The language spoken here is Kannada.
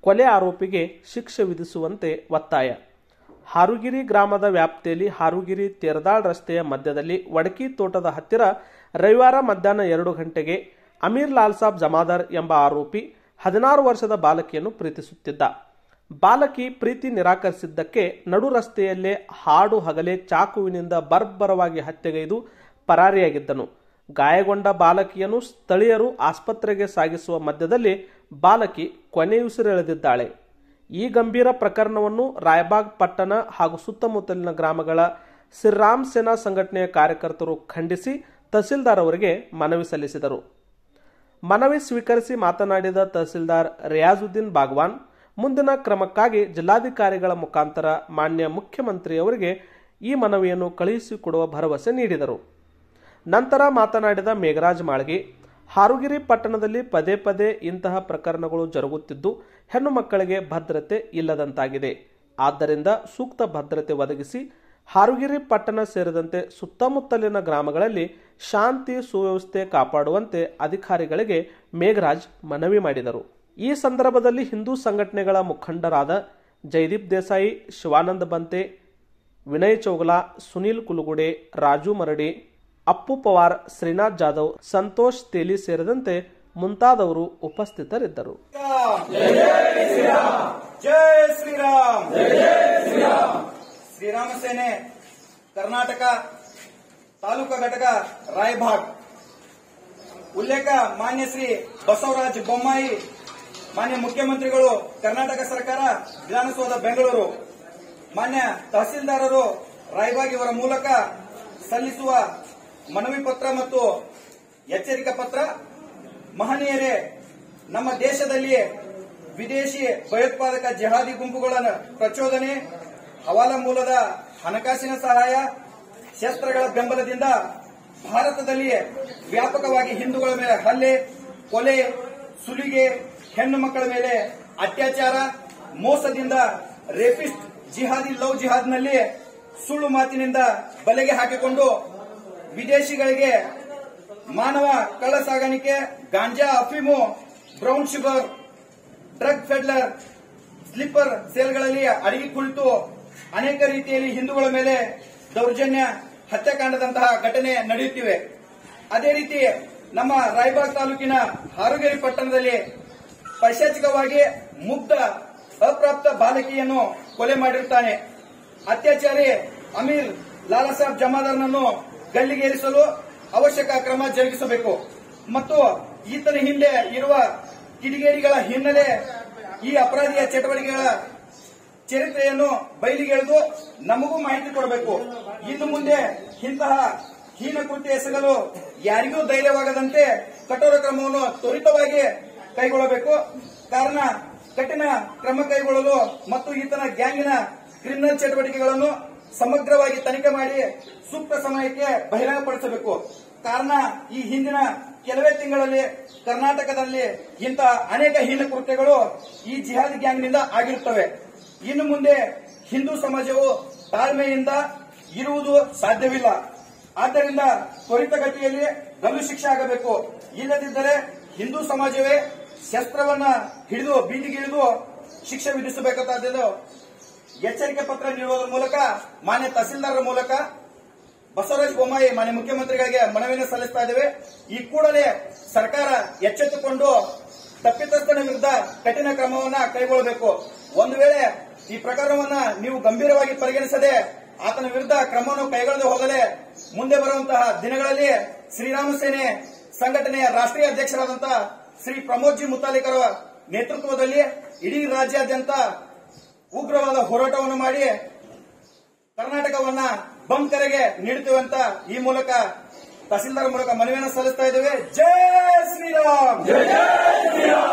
ಕೊಲೆ ಆರೋಪಿಗೆ ಶಿಕ್ಷೆ ವಿಧಿಸುವಂತೆ ಒತ್ತಾಯ ಹಾರುಗಿರಿ ಗ್ರಾಮದ ವ್ಯಾಪ್ತಿಯಲ್ಲಿ ಹಾರುಗಿರಿ ತೇರದಾಳ್ ರಸ್ತೆಯ ಮಧ್ಯದಲ್ಲಿ ವಡಕಿ ತೋಟದ ಹತ್ತಿರ ರವಿವಾರ ಮಧ್ಯಾಹ್ನ ಎರಡು ಗಂಟೆಗೆ ಅಮೀರ್ ಲಾಲ್ ಸಾಬ್ ಜಮಾದಾರ್ ಎಂಬ ಆರೋಪಿ ಹದಿನಾರು ವರ್ಷದ ಬಾಲಕಿಯನ್ನು ಪ್ರೀತಿಸುತ್ತಿದ್ದ ಬಾಲಕಿ ಪ್ರೀತಿ ನಿರಾಕರಿಸಿದ್ದಕ್ಕೆ ನಡು ರಸ್ತೆಯಲ್ಲೇ ಹಾಡು ಹಗಲೇ ಚಾಕುವಿನಿಂದ ಬರ್ಬರವಾಗಿ ಹತ್ಯೆಗೈದು ಪರಾರಿಯಾಗಿದ್ದನು ಗಾಯಗೊಂಡ ಬಾಲಕಿಯನ್ನು ಸ್ಥಳೀಯರು ಆಸ್ಪತ್ರೆಗೆ ಸಾಗಿಸುವ ಮಧ್ಯದಲ್ಲಿ ಬಾಲಕಿ ಕೊನೆಯುಸಿರೆಳೆದಿದ್ದಾಳೆ ಈ ಗಂಭೀರ ಪ್ರಕರಣವನ್ನು ರಾಯಬಾಗ್ ಪಟ್ಟಣ ಹಾಗೂ ಸುತ್ತಮುತ್ತಲಿನ ಗ್ರಾಮಗಳ ಶ್ರೀರಾಮ್ ಸೇನಾ ಸಂಘಟನೆಯ ಕಾರ್ಯಕರ್ತರು ಖಂಡಿಸಿ ತಹಸೀಲ್ದಾರ್ ಅವರಿಗೆ ಮನವಿ ಸಲ್ಲಿಸಿದರು ಮನವಿ ಸ್ವೀಕರಿಸಿ ಮಾತನಾಡಿದ ತಹಸೀಲ್ದಾರ್ ರಿಯಾಜುದ್ದೀನ್ ಬಾಗ್ವಾನ್ ಮುಂದಿನ ಕ್ರಮಕ್ಕಾಗಿ ಜಿಲ್ಲಾಧಿಕಾರಿಗಳ ಮುಖಾಂತರ ಮಾನ್ಯ ಮುಖ್ಯಮಂತ್ರಿಯವರಿಗೆ ಈ ಮನವಿಯನ್ನು ಕಳುಹಿಸಿಕೊಡುವ ಭರವಸೆ ನೀಡಿದರು ನಂತರ ಮಾತನಾಡಿದ ಮೇಘರಾಜ್ ಮಾಳ್ಗಿ ಹಾರುಗಿರಿ ಪಟ್ಟಣದಲ್ಲಿ ಪದೇ ಪದೇ ಇಂತಹ ಪ್ರಕರಣಗಳು ಜರುಗುತ್ತಿದ್ದು ಹೆಣ್ಣು ಮಕ್ಕಳಿಗೆ ಭದ್ರತೆ ಇಲ್ಲದಂತಾಗಿದೆ ಆದ್ದರಿಂದ ಸೂಕ್ತ ಭದ್ರತೆ ಒದಗಿಸಿ ಹಾರುಗಿರಿ ಪಟ್ಟಣ ಸೇರಿದಂತೆ ಸುತ್ತಮುತ್ತಲಿನ ಗ್ರಾಮಗಳಲ್ಲಿ ಶಾಂತಿ ಸುವ್ಯವಸ್ಥೆ ಕಾಪಾಡುವಂತೆ ಅಧಿಕಾರಿಗಳಿಗೆ ಮೇಘರಾಜ್ ಮನವಿ ಮಾಡಿದರು ಈ ಸಂದರ್ಭದಲ್ಲಿ ಹಿಂದೂ ಸಂಘಟನೆಗಳ ಮುಖಂಡರಾದ ಜೈದೀಪ್ ದೇಸಾಯಿ ಶಿವಾನಂದ ಬಂತೆ ವಿನಯ್ ಚೌಗಲಾ ಸುನೀಲ್ ಕುಲುಗುಡೆ ರಾಜು ಮರಡಿ ಅಪ್ಪು ಪವಾರ್ ಶ್ರೀನಾಥ್ ಜಾಧವ್ ಸಂತೋಷ್ ತೇಲಿ ಸೇರಿದಂತೆ ಮುಂತಾದವರು ಉಪಸ್ಥಿತರಿದ್ದರು ಜೈ ಶ್ರೀರಾಮ್ ಶ್ರೀರಾಮ ಸೇನೆ ಕರ್ನಾಟಕ ತಾಲೂಕು ಘಟಕ ರಾಯಭಾಗ್ ಉಲ್ಲೇಖ ಮಾನ್ಯ ಶ್ರೀ ಬಸವರಾಜ ಬೊಮ್ಮಾಯಿ ಮಾನ್ಯ ಮುಖ್ಯಮಂತ್ರಿಗಳು ಕರ್ನಾಟಕ ಸರ್ಕಾರ ವಿಧಾನಸೌಧ ಬೆಂಗಳೂರು ಮಾನ್ಯ ತಹಸೀಲ್ದಾರರು ರಾಯಬಾಗ್ ಇವರ ಮೂಲಕ ಸಲ್ಲಿಸುವ ಮನವಿ ಪತ್ರ ಮತ್ತು ಎಚ್ಚರಿಕಾ ಪತ್ರ ಮಹನೀಯರೇ ನಮ್ಮ ದೇಶದಲ್ಲಿ ವಿದೇಶಿ ಭಯೋತ್ಪಾದಕ ಜಿಹಾದಿ ಗುಂಪುಗಳ ಪ್ರಚೋದನೆ ಹವಾಲ ಮೂಲದ ಹಣಕಾಸಿನ ಸಹಾಯ ಶಸ್ತ್ರಗಳ ಬೆಂಬಲದಿಂದ ಭಾರತದಲ್ಲಿ ವ್ಯಾಪಕವಾಗಿ ಹಿಂದೂಗಳ ಮೇಲೆ ಹಲ್ಲೆ ಕೊಲೆ ಸುಲಿಗೆ ಹೆಣ್ಣು ಮಕ್ಕಳ ಮೇಲೆ ಅತ್ಯಾಚಾರ ಮೋಸದಿಂದ ರೇಪಿಸ್ಟ್ ಜಿಹಾದಿ ಲವ್ ಜಿಹಾದ್ನಲ್ಲಿ ಸುಳ್ಳು ಮಾತಿನಿಂದ ಬಲೆಗೆ ಹಾಕಿಕೊಂಡು ವಿದೇಶಿಗಳಿಗೆ ಮಾನವ ಕಳ್ಳ ಸಾಗಾಣಿಕೆ ಗಾಂಜಾ ಅಫೀಮು brown sugar drug peddler slipper ಸೇಲ್ಗಳಲ್ಲಿ ಅಡಗಿ ಕುಳಿತು ಅನೇಕ ರೀತಿಯಲ್ಲಿ ಹಿಂದೂಗಳ ಮೇಲೆ ದೌರ್ಜನ್ಯ ಹತ್ಯಾಕಾಂಡದಂತಹ ಘಟನೆ ನಡೆಯುತ್ತಿವೆ ಅದೇ ರೀತಿ ನಮ್ಮ ರಾಯಬಾಗ್ ತಾಲೂಕಿನ ಹಾರುಗೇರಿ ಪಟ್ಟಣದಲ್ಲಿ ಪೈಶಾಚಿಕವಾಗಿ ಮುಗ್ಧ ಅಪ್ರಾಪ್ತ ಬಾಲಕಿಯನ್ನು ಕೊಲೆ ಮಾಡಿರುತ್ತಾನೆ ಅತ್ಯಾಚಾರಿ ಅಮೀರ್ ಲಾಲಾ ಸಾಹೇಬ್ ಜಮಾದಾರ್ನನ್ನು ಗಲ್ಲಿಗೇರಿಸಲು ಅವಶ್ಯಕ ಕ್ರಮ ಜರುಗಿಸಬೇಕು ಮತ್ತು ಈತನ ಹಿಂದೆ ಇರುವ ಕಿಡಿಗೇಡಿಗಳ ಹಿನ್ನೆಲೆ ಈ ಅಪರಾಧಿಯ ಚಟುವಟಿಕೆಗಳ ಚರಿತ್ರೆಯನ್ನು ಬಯಲಿಗೆಳೆದು ನಮಗೂ ಮಾಹಿತಿ ಕೊಡಬೇಕು ಇನ್ನು ಮುಂದೆ ಇಂತಹ ಹೀನ ಕೃತ್ಯ ಎಸಗಲು ಯಾರಿಗೂ ಧೈರ್ಯವಾಗದಂತೆ ಕಠೋರ ಕ್ರಮವನ್ನು ತ್ವರಿತವಾಗಿ ಕೈಗೊಳ್ಳಬೇಕು ಕಾರಣ ಕಠಿಣ ಕ್ರಮ ಕೈಗೊಳ್ಳಲು ಮತ್ತು ಈತನ ಗ್ಯಾಂಗಿನ ಕ್ರಿಮಿನಲ್ ಚಟುವಟಿಕೆಗಳನ್ನು ಸಮಗ್ರವಾಗಿ ತನಿಖೆ ಮಾಡಿ ಸೂಕ್ತ ಸಮಯಕ್ಕೆ ಬಹಿರಂಗಪಡಿಸಬೇಕು ಕಾರಣ ಈ ಹಿಂದಿನ ಕೆಲವೇ ತಿಂಗಳಲ್ಲಿ ಕರ್ನಾಟಕದಲ್ಲಿ ಇಂತಹ ಅನೇಕ ಹೀನ ಕೃತ್ಯಗಳು ಈ ಜಿಹಾದಿ ಗ್ಯಾಂಗ್ನಿಂದ ಆಗಿರುತ್ತವೆ ಇನ್ನು ಮುಂದೆ ಹಿಂದೂ ಸಮಾಜವು ತಾಳ್ಮೆಯಿಂದ ಇರುವುದು ಸಾಧ್ಯವಿಲ್ಲ ಆದ್ದರಿಂದ ತ್ವರಿತಗತಿಯಲ್ಲಿ ಗಲ್ಲು ಶಿಕ್ಷೆ ಆಗಬೇಕು ಇಲ್ಲದಿದ್ದರೆ ಹಿಂದೂ ಸಮಾಜವೇ ಶಸ್ತ್ರವನ್ನ ಹಿಡಿದು ಬೀದಿಗಿಳಿದು ಶಿಕ್ಷೆ ವಿಧಿಸಬೇಕಾದದ್ದು ಎಚ್ಚರಿಕೆ ಪತ್ರ ನೀಡುವುದರ ಮೂಲಕ ಮಾನ್ಯ ತಹಸೀಲ್ದಾರ್ ಮೂಲಕ ಬಸವರಾಜ ಬೊಮ್ಮಾಯಿ ಮಾನ್ಯ ಮುಖ್ಯಮಂತ್ರಿಗಳಿಗೆ ಮನವಿಯನ್ನು ಸಲ್ಲಿಸ್ತಾ ಇದ್ದೇವೆ ಈ ಕೂಡಲೇ ಸರ್ಕಾರ ಎಚ್ಚೆತ್ತುಕೊಂಡು ತಪ್ಪಿತಸ್ಥನ ವಿರುದ್ಧ ಕಠಿಣ ಕ್ರಮವನ್ನ ಕೈಗೊಳ್ಳಬೇಕು ಒಂದು ವೇಳೆ ಈ ಪ್ರಕರಣವನ್ನ ನೀವು ಗಂಭೀರವಾಗಿ ಪರಿಗಣಿಸದೆ ಆತನ ವಿರುದ್ಧ ಕ್ರಮವನ್ನು ಕೈಗೊಳ್ಳದೆ ಹೋಗಲೇ ಮುಂದೆ ಬರುವಂತಹ ದಿನಗಳಲ್ಲಿ ಶ್ರೀರಾಮ ಸೇನೆ ಸಂಘಟನೆಯ ರಾಷ್ಟ್ರೀಯ ಅಧ್ಯಕ್ಷರಾದಂತಹ ಶ್ರೀ ಪ್ರಮೋದ್ ಜಿ ಮುತಾಲಿಕರ ನೇತೃತ್ವದಲ್ಲಿ ಇಡೀ ರಾಜ್ಯಾದ್ಯಂತ ಉಗ್ರವಾದ ಹೋರಾಟವನ್ನು ಮಾಡಿ ಕರ್ನಾಟಕವನ್ನ ಬಂದ್ ಕರೆಗೆ ನೀಡುತ್ತೇವೆ ಅಂತ ಈ ಮೂಲಕ ತಹಸೀಲ್ದಾರ್ ಮೂಲಕ ಮನವಿಯನ್ನು ಸಲ್ಲಿಸ್ತಾ ಇದ್ದೇವೆ ಜೈ ಶ್ರೀರಾಮ್